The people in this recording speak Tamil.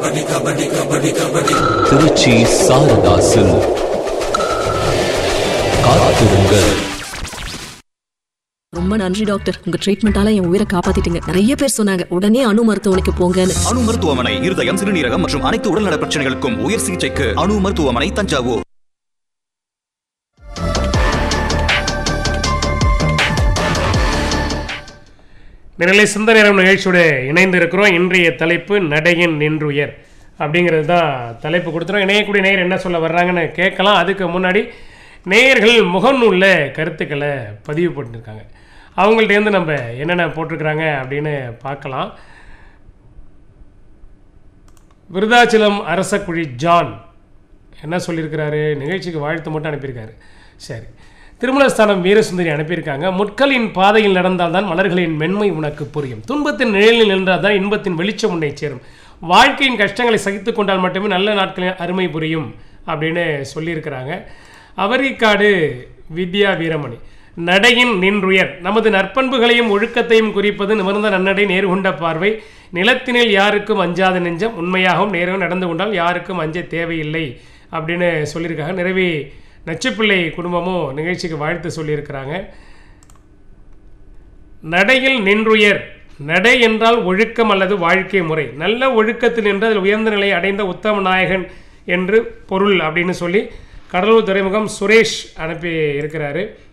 திருச்சி சாரதாசில் காத்திருங்கள் ரொம்ப நன்றி டாக்டர் உங்க ட்ரீட்மெண்டால என் உயிரை காப்பாத்திட்டீங்க நிறைய பேர் சொன்னாங்க உடனே அணு மருத்துவமனைக்கு போங்கன்னு அணு மருத்துவமனை இருதயம் சிறுநீரகம் மற்றும் அனைத்து உடல்நல பிரச்சனைகளுக்கும் உயர் சிகிச்சைக்கு அணு மருத்துவமனை தஞ்சாவூர் நிரலை சிந்தநேரம் நிகழ்ச்சியோட இணைந்து இருக்கிறோம் இன்றைய தலைப்பு நடையின் நின்றுயர் அப்படிங்கிறது தான் தலைப்பு கொடுத்துரும் இணையக்கூடிய நேயர் என்ன சொல்ல வர்றாங்கன்னு கேட்கலாம் அதுக்கு முன்னாடி நேயர்கள் முகநூல்ல கருத்துக்களை பதிவு பண்ணியிருக்காங்க அவங்கள்ட்டேருந்து நம்ம என்னென்ன போட்டிருக்கிறாங்க அப்படின்னு பார்க்கலாம் விருதாச்சலம் அரசக்குழி ஜான் என்ன சொல்லியிருக்கிறாரு நிகழ்ச்சிக்கு வாழ்த்து மட்டும் அனுப்பியிருக்காரு சரி திருமலஸ்தானம் வீரசுந்தரி அனுப்பியிருக்காங்க முட்களின் பாதையில் நடந்தால்தான் மலர்களின் மென்மை உனக்கு புரியும் துன்பத்தின் நிழலில் நின்றால்தான் இன்பத்தின் வெளிச்சம் உன்னை சேரும் வாழ்க்கையின் கஷ்டங்களை சகித்து கொண்டால் மட்டுமே நல்ல நாட்களின் அருமை புரியும் அப்படின்னு சொல்லியிருக்கிறாங்க அவரிக்காடு வித்யா வீரமணி நடையின் நின்றுயர் நமது நற்பண்புகளையும் ஒழுக்கத்தையும் குறிப்பது நிமிர்ந்த நன்னடை நேர்கொண்ட பார்வை நிலத்தினில் யாருக்கும் அஞ்சாத நெஞ்சம் உண்மையாகவும் நேரம் நடந்து கொண்டால் யாருக்கும் அஞ்ச தேவையில்லை அப்படின்னு சொல்லியிருக்காங்க நிறைவே நச்சுப்பிள்ளை குடும்பமும் நிகழ்ச்சிக்கு வாழ்த்து சொல்லியிருக்கிறாங்க நடையில் நின்றுயர் நடை என்றால் ஒழுக்கம் அல்லது வாழ்க்கை முறை நல்ல ஒழுக்கத்தில் நின்று அதில் உயர்ந்த நிலை அடைந்த உத்தம நாயகன் என்று பொருள் அப்படின்னு சொல்லி கடலூர் துறைமுகம் சுரேஷ் அனுப்பி இருக்கிறாரு